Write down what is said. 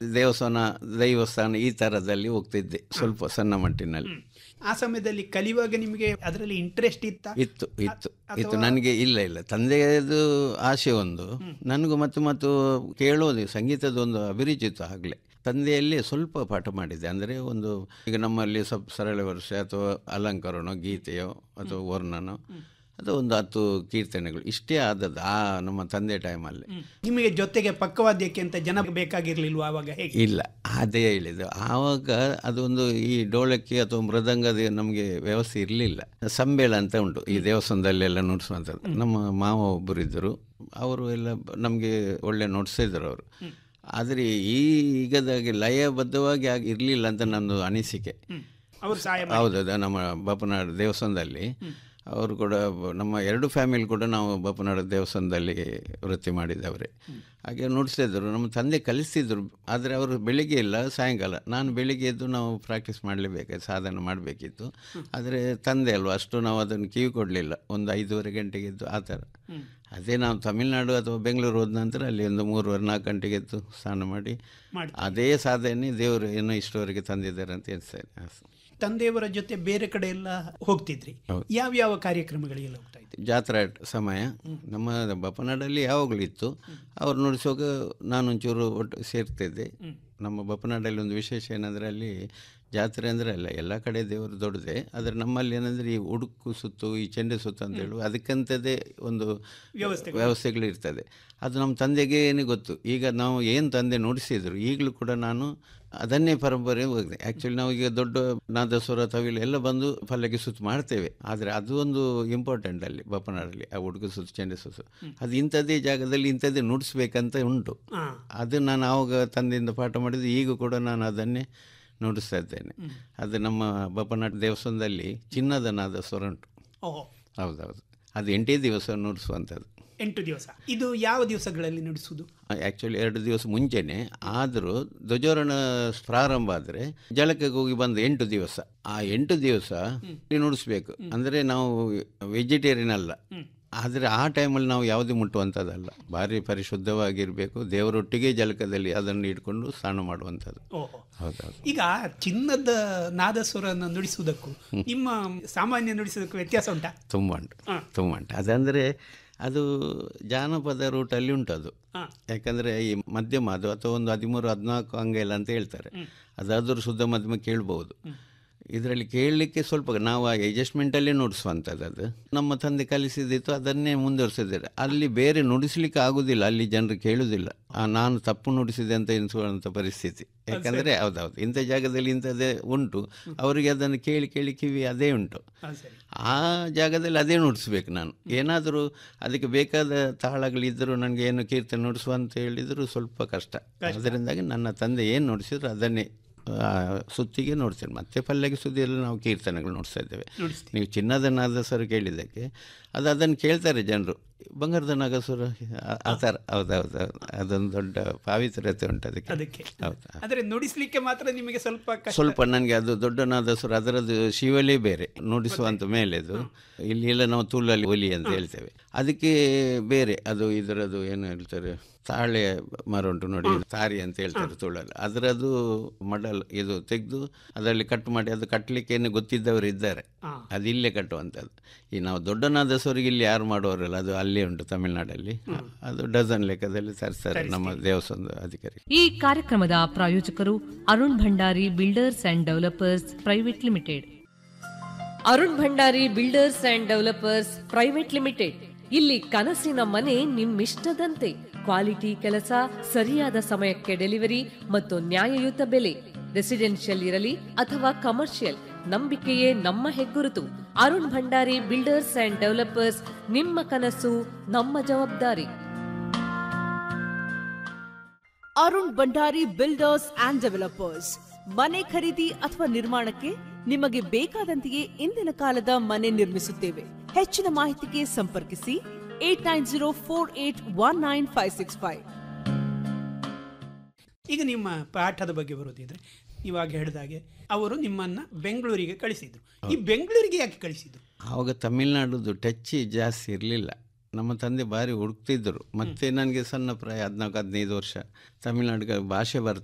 ದೇವಸ್ಥಾನ ದೈವಸ್ಥಾನ ಈ ಥರದಲ್ಲಿ ಹೋಗ್ತಿದ್ದೆ ಸ್ವಲ್ಪ ಸಣ್ಣ ಮಟ್ಟಿನಲ್ಲಿ ಆ ಸಮಯದಲ್ಲಿ ಕಲಿಯುವಾಗ ನಿಮಗೆ ಅದರಲ್ಲಿ ಇಂಟ್ರೆಸ್ಟ್ ಇತ್ತ ಇತ್ತು ಇತ್ತು ಇತ್ತು ನನಗೆ ಇಲ್ಲ ಇಲ್ಲ ತಂದೆಯದು ಆಸೆ ಒಂದು ನನಗೂ ಮತ್ತು ಮತ್ತು ಕೇಳೋದು ಸಂಗೀತದ ಒಂದು ಅಭಿರುಚಿ ಇತ್ತು ಆಗಲೇ ತಂದೆಯಲ್ಲಿ ಸ್ವಲ್ಪ ಪಾಠ ಮಾಡಿದ್ದೆ ಅಂದರೆ ಒಂದು ಈಗ ನಮ್ಮಲ್ಲಿ ಸ್ವಲ್ಪ ಸರಳ ವರ್ಷ ಅಥವಾ ಅಲಂಕಾರನೋ ಗೀತೆಯೋ ಅಥವಾ ವರ್ಣನೋ ಅಥವಾ ಒಂದು ಹತ್ತು ಕೀರ್ತನೆಗಳು ಇಷ್ಟೇ ಆದದ್ದು ಆ ನಮ್ಮ ತಂದೆ ಟೈಮಲ್ಲಿ ನಿಮಗೆ ಜೊತೆಗೆ ಪಕ್ಕವಾದ್ಯಕ್ಕೆ ಅಂತ ಜನ ಬೇಕಾಗಿರ್ಲಿಲ್ವಾ ಆವಾಗ ಹೇಗೆ ಇಲ್ಲ ಅದೇ ಹೇಳಿದ್ದು ಆವಾಗ ಅದೊಂದು ಈ ಡೋಳಕ್ಕೆ ಅಥವಾ ಮೃದಂಗದ ನಮಗೆ ವ್ಯವಸ್ಥೆ ಇರಲಿಲ್ಲ ಸಂಬೇಳ ಅಂತ ಉಂಟು ಈ ದೇವಸ್ಥಾನದಲ್ಲೆಲ್ಲ ನುಡಿಸುವಂಥದ್ದು ನಮ್ಮ ಮಾವ ಒಬ್ಬರು ಇದ್ದರು ಅವರು ಎಲ್ಲ ನಮಗೆ ಒಳ್ಳೆ ನುಡಿಸಿದ್ರು ಅವರು ಆದರೆ ಈ ಈಗದಾಗೆ ಲಯಬದ್ಧವಾಗಿ ಆಗಿ ಇರಲಿಲ್ಲ ಅಂತ ನನ್ನದು ಅನಿಸಿಕೆ ಅವರು ಸಹಾಯ ಹೌದೌದು ನಮ್ಮ ಬಾಪನಾಡು ದೇವಸ್ಥಾನದಲ್ಲಿ ಅವರು ಕೂಡ ನಮ್ಮ ಎರಡು ಫ್ಯಾಮಿಲಿ ಕೂಡ ನಾವು ಬಾಪನಾಡು ದೇವಸ್ಥಾನದಲ್ಲಿ ವೃತ್ತಿ ಮಾಡಿದವರೇ ಹಾಗೆ ನುಡಿಸ್ತಿದ್ರು ನಮ್ಮ ತಂದೆ ಕಲಿಸ್ತಿದ್ರು ಆದರೆ ಅವರು ಬೆಳಿಗ್ಗೆ ಇಲ್ಲ ಸಾಯಂಕಾಲ ನಾನು ಬೆಳಿಗ್ಗೆ ಎದ್ದು ನಾವು ಪ್ರಾಕ್ಟೀಸ್ ಮಾಡಲೇಬೇಕಾಯ್ತು ಸಾಧನೆ ಮಾಡಬೇಕಿತ್ತು ಆದರೆ ತಂದೆ ಅಲ್ವಾ ಅಷ್ಟು ನಾವು ಅದನ್ನು ಕಿವಿ ಕೊಡಲಿಲ್ಲ ಒಂದು ಐದೂವರೆ ಗಂಟೆಗೆ ಎದ್ದು ಆ ಥರ ಅದೇ ನಾವು ತಮಿಳುನಾಡು ಅಥವಾ ಬೆಂಗಳೂರು ಹೋದ ನಂತರ ಅಲ್ಲಿ ಒಂದು ಮೂರುವರೆ ನಾಲ್ಕು ಗಂಟೆಗೆ ಎದ್ದು ಸ್ನಾನ ಮಾಡಿ ಮಾಡ್ತೀವಿ. ಅದೇ ಸಾಧನೆ ದೇವರು ಏನೋ ಇಷ್ಟವರೆಗೆ ತಂದಿದ್ದಾರೆ ಅಂತ ಎನಿಸ್ತೇನೆ ತಂದೆಯವರ ಜೊತೆ ಬೇರೆ ಕಡೆ ಎಲ್ಲ ಹೋಗ್ತಿದ್ರಿ ಹೌದು. ಯಾವ ಯಾವ ಕಾರ್ಯಕ್ರಮಗಳಿಗೆಲ್ಲ ಹೋಗ್ತಾ ಇದ್ರಿ ಜಾತ್ರಾ ಸಮಯ ನಮ್ಮ ಬಪ್ಪನಾಡಲ್ಲಿ ಯಾವಾಗಲೂ ಇತ್ತು ಅವ್ರು ನುಡಿಸುವಾಗ ನಾನೊಂಚೂರು ಒಟ್ಟು ಸೇರ್ತಿದ್ದೆ ನಮ್ಮ ಬಪ್ಪನಾಡಲ್ಲಿ ಒಂದು ವಿಶೇಷ ಏನಂದರೆ ಅಲ್ಲಿ ಜಾತ್ರೆ ಅಂದರೆ ಅಲ್ಲ ಎಲ್ಲ ಕಡೆ ದೇವರು ದೊಡ್ಡದೆ ಆದರೆ ನಮ್ಮಲ್ಲಿ ಏನಂದರೆ ಈ ಉಡುಕು ಸುತ್ತು ಈ ಚೆಂಡೆ ಸುತ್ತು ಅಂತ ಹೇಳುವ ಅದಕ್ಕಂಥದ್ದೇ ಒಂದು ವ್ಯವಸ್ಥೆಗಳು. ವ್ಯವಸ್ಥೆಗಳು ಇರ್ತದೆ ಅದು ನಮ್ಮ ತಂದೆಗೇನೆ ಗೊತ್ತು ಈಗ ನಾವು ಏನು ತಂದೆ ನುಡಿಸಿದ್ರು ಈಗಲೂ ಕೂಡ ನಾನು ಅದನ್ನೇ ಪರಂಪರೆ ಹೋಗಿದೆ ಆ್ಯಕ್ಚುಲಿ ನಾವು ಈಗ ದೊಡ್ಡ ನಾದಸ್ವರ ತವಿಲು ಎಲ್ಲ ಬಂದು ಪಲ್ಲಕ್ಕಿ ಸುತ್ತು ಮಾಡ್ತೇವೆ ಆದರೆ ಅದು ಒಂದು ಇಂಪಾರ್ಟೆಂಟ್ ಅಲ್ಲಿ ಬಪ್ಪನಾಡಲ್ಲಿ ಆ ಉಡುಕು ಸುತ್ತು ಚೆಂಡೆ ಸುತ್ತು ಅದು ಇಂಥದ್ದೇ ಜಾಗದಲ್ಲಿ ಇಂಥದ್ದೇ ನುಡಿಸ್ಬೇಕಂತ ಉಂಟು ಹಾ ಅದು ನಾನು ಆವಾಗ ತಂದೆಯಿಂದ ಪಾಠ ಮಾಡಿದ್ದು ಈಗ ಕೂಡ ನಾನು ಅದನ್ನೇ ನುಡಿಸ್ತಾ ಇದ್ದೇನೆ ಅದು ನಮ್ಮ ಬಪ್ಪನಾಟ ದೇವಸ್ಥಾನದಲ್ಲಿ ಚಿನ್ನದ ನಾದ ಸ್ವರ ಉಂಟು ಓಹೋ ಹೌದೌದು ಅದು ಎಂಟೇ ದಿವಸ ನುಡಿಸುವಂಥದ್ದು ಎಂಟು ದಿವಸ ಇದು ಯಾವ ದಿವಸಗಳಲ್ಲಿ ನಡೆಸುವುದು ಆ್ಯಕ್ಚುಲಿ ಎರಡು ದಿವಸ ಮುಂಚೆನೆ ಆದರೂ ಧ್ವಜಾರೋಹಣ ಪ್ರಾರಂಭ ಆದರೆ ಜಲಕ್ಕೆ ಹೋಗಿ ಬಂದ ಎಂಟು ದಿವಸ ಆ ಎಂಟು ದಿವಸ ನುಡಿಸ್ಬೇಕು ಅಂದರೆ ನಾವು ವೆಜಿಟೇರಿಯನ್ ಅಲ್ಲ ಆದರೆ ಆ ಟೈಮಲ್ಲಿ ನಾವು ಯಾವುದೇ ಮುಟ್ಟುವಂಥದ್ದಲ್ಲ ಭಾರಿ ಪರಿಶುದ್ಧವಾಗಿರಬೇಕು ದೇವರೊಟ್ಟಿಗೆ ಜಲಕದಲ್ಲಿ ಅದನ್ನು ಇಟ್ಕೊಂಡು ಸ್ನಾನ ಮಾಡುವಂಥದ್ದು ಓಹೋ ಹೌದೌದು ಈಗ ಚಿನ್ನದ ನಾದಸ್ವರನ ನುಡಿಸುವುದಕ್ಕೂ ನಿಮ್ಮ ಸಾಮಾನ್ಯ ನುಡಿಸುವುದಕ್ಕೂ ವ್ಯತ್ಯಾಸ ಉಂಟಾ ತುಂಬ ಉಂಟು ಹಾ. ತುಂಬ ಉಂಟು ಅದಂದರೆ ಅದು ಜಾನಪದ ರೂಟಲ್ಲಿ ಉಂಟು ಅದು ಹಾ. ಯಾಕಂದರೆ ಈ ಮಧ್ಯಮ ಅದು ಅಥವಾ ಒಂದು ಹದಿಮೂರು ಹದಿನಾಲ್ಕು ಅಂಗೆಲ ಅಂತ ಹೇಳ್ತಾರೆ ಅದಾದರೂ ಶುದ್ಧ ಮಧ್ಯಮ ಕೇಳ್ಬೋದು ಇದರಲ್ಲಿ ಕೇಳಲಿಕ್ಕೆ ಸ್ವಲ್ಪ ನಾವು ಆ ಅಡ್ಜಸ್ಟ್ಮೆಂಟಲ್ಲೇ ನುಡಿಸುವಂಥದ್ದು ಅದು ನಮ್ಮ ತಂದೆ ಕಲಿಸಿದಿತ್ತು ಅದನ್ನೇ ಮುಂದುವರಿಸಿದ್ದಾರೆ ಅಲ್ಲಿ ಬೇರೆ ನುಡಿಸ್ಲಿಕ್ಕೆ ಆಗುದಿಲ್ಲ ಅಲ್ಲಿ ಜನರು ಕೇಳುವುದಿಲ್ಲ ಆ, ನಾನು ತಪ್ಪು ನುಡಿಸಿದೆ ಅಂತ ಎನಿಸುವಂಥ ಪರಿಸ್ಥಿತಿ ಯಾಕಂದರೆ ಹೌದೌದು ಇಂಥ ಜಾಗದಲ್ಲಿ ಇಂಥದ್ದೇ ಉಂಟು ಅವರಿಗೆ ಅದನ್ನು ಕೇಳಿ ಕೇಳಿ ಕಿವಿ ಅದೇ ಉಂಟು ಹಾ, ಸರಿ ಆ ಜಾಗದಲ್ಲಿ ಅದೇ ನುಡಿಸ್ಬೇಕು ನಾನು ಏನಾದರೂ ಅದಕ್ಕೆ ಬೇಕಾದ ತಾಳಗಳಿದ್ದರೂ ನನಗೆ ಏನು ಕೀರ್ತನೆ ನುಡಿಸುವ ಅಂತ ಹೇಳಿದರೂ ಸ್ವಲ್ಪ ಕಷ್ಟ ಅದರಿಂದಾಗಿ ನನ್ನ ತಂದೆ ಏನು ನುಡಿಸಿದ್ರು ಅದನ್ನೇ ಆ, ಸುತ್ತಿಗೆ ನೋಡ್ತೇನೆ ಮತ್ತೆ ಪಲ್ಲಕ್ಕಿ ಸುದ್ದಿಯಲ್ಲಿ ನಾವು ಕೀರ್ತನೆಗಳು ನೋಡ್ತಾ ಇದ್ದೇವೆ ನುಡಿಸ್ತೀವಿ ನೀವು ಚಿನ್ನದ ನಾದಸ್ವರ ಕೇಳಿದ್ದಕ್ಕೆ ಅದು ಅದನ್ನು ಕೇಳ್ತಾರೆ ಜನರು ಬಂಗಾರದ ನಾಗಸ್ವರ ಆ- ಆ ಥರ ಹೌದೌದು ಅದೊಂದು ದೊಡ್ಡ ಪಾವಿತ್ರ್ಯತೆ ಉಂಟು ಅದಕ್ಕೆ ಅದಕ್ಕೆ ಹೌದು ಆದರೆ ನುಡಿಸ್ಲಿಕ್ಕೆ ಮಾತ್ರ ನಿಮಗೆ ಸ್ವಲ್ಪ ಕಷ್ಟ ಸ್ವಲ್ಪ ನನಗೆ ಅದು ದೊಡ್ಡ ನಾದಸ್ವರ ಅದರದ್ದು ಶಿವಲೇ ಬೇರೆ ನುಡಿಸುವಂತ ಮೇಲೆ ಅದು ಇಲ್ಲಿ ಎಲ್ಲ ನಾವು ತುಳ್ಳಲ್ಲಿ ಒಲಿ ಅಂತ ಹೇಳ್ತೇವೆ ಅದಕ್ಕೆ ಬೇರೆ ಅದು ಇದರದು ಏನು ಹೇಳ್ತಾರೆ ತಾಳೆ ಮರ ಉಂಟು ನೋಡಿ ತಾರಿ ಅಂತ ಹೇಳ್ತಾರೆ ತುಳ್ಳಲ್ಲಿ ಅದರದ್ದು ಮಡಲ್ ಇದು ತೆಗೆದು ಅದರಲ್ಲಿ ಕಟ್ ಮಾಡಿ ಅದು ಕಟ್ಟಲಿಕ್ಕೆ ಏನು ಗೊತ್ತಿದ್ದವರು ಇದ್ದಾರೆ ಹಾ. ಅದು ಇಲ್ಲೇ ಕಟ್ಟುವಂಥದ್ದು ಈ ನಾವು ದೊಡ್ಡ ನಾದಸ್ವರಿಗೆ ಇಲ್ಲಿ ಯಾರು ಮಾಡೋರಲ್ಲ ಅದು ಅಲ್ಲೇ ಉಂಟು ತಮಿಳ್ನಾಡಲ್ಲಿ ಅದು ಡಜನ್ ಲೆಕ್ಕದಲ್ಲಿ ತರಿಸ್ತಾರೆ ನಮ್ಮ ದೇವಸ್ಥಾನದ ಅಧಿಕಾರಿ ಈ ಕಾರ್ಯಕ್ರಮದ ಪ್ರಾಯೋಜಕರು Arun Bhandari builders and developers private limited Arun Bhandari builders and developers private limited ಇಲ್ಲಿ ಕನಸಿನ ಮನೆ ನಿಮ್ಮಿಷ್ಟದಂತೆ ಕ್ವಾಲಿಟಿ ಕೆಲಸ ಸರಿಯಾದ ಸಮಯಕ್ಕೆ ಡೆಲಿವರಿ ಮತ್ತು ನ್ಯಾಯಯುತ ಬೆಲೆ ರೆಸಿಡೆನ್ಷಿಯಲ್ ಇರಲಿ ಅಥವಾ ಕಮರ್ಷಿಯಲ್ ನಂಬಿಕೆಯೇ ನಮ್ಮ ಹೆಗ್ಗುರುತು Arun Bhandari builders and developers ನಿಮ್ಮ ಕನಸು ನಮ್ಮ ಜವಾಬ್ದಾರಿ Arun Bhandari builders and developers ಮನೆ ಖರೀದಿ ಅಥವಾ ನಿರ್ಮಾಣಕ್ಕೆ ನಿಮಗೆ ಬೇಕಾದಂತೆಯೇ ಇಂದಿನ ಕಾಲದ ಮನೆ ನಿರ್ಮಿಸುತ್ತೇವೆ ಹೆಚ್ಚಿನ ಮಾಹಿತಿಗೆ ಸಂಪರ್ಕಿಸಿ eight nine zero four eight one nine five six five ಈಗ ನಿಮ್ಮ ಪಾಠದ ಬಗ್ಗೆ ಬರೋದಿದ್ರೆ ಇವಾಗ ಹೇಳಿದಾಗೆ ಅವರು ನಿಮ್ಮನ್ನ ಬೆಂಗಳೂರಿಗೆ ಕಳಿಸಿದ್ರು ಈ ಬೆಂಗಳೂರಿಗೆ ಯಾಕೆ ಕಳಿಸಿದ್ರು ಆವಾಗ ತಮಿಳ್ನಾಡುದು ಟಚ್ ಜಾಸ್ತಿ ಇರಲಿಲ್ಲ ನಮ್ಮ ತಂದೆ ಭಾರಿ ಹುಡುಕ್ತಿದ್ದರು ಮತ್ತೆ ನನಗೆ ಸಣ್ಣ ಪ್ರಾಯ ಹದಿನಾಲ್ಕು ಹದಿನೈದು ವರ್ಷ ತಮಿಳ್ನಾಡಿಗೆ ಭಾಷೆ ಬರ್ತಾ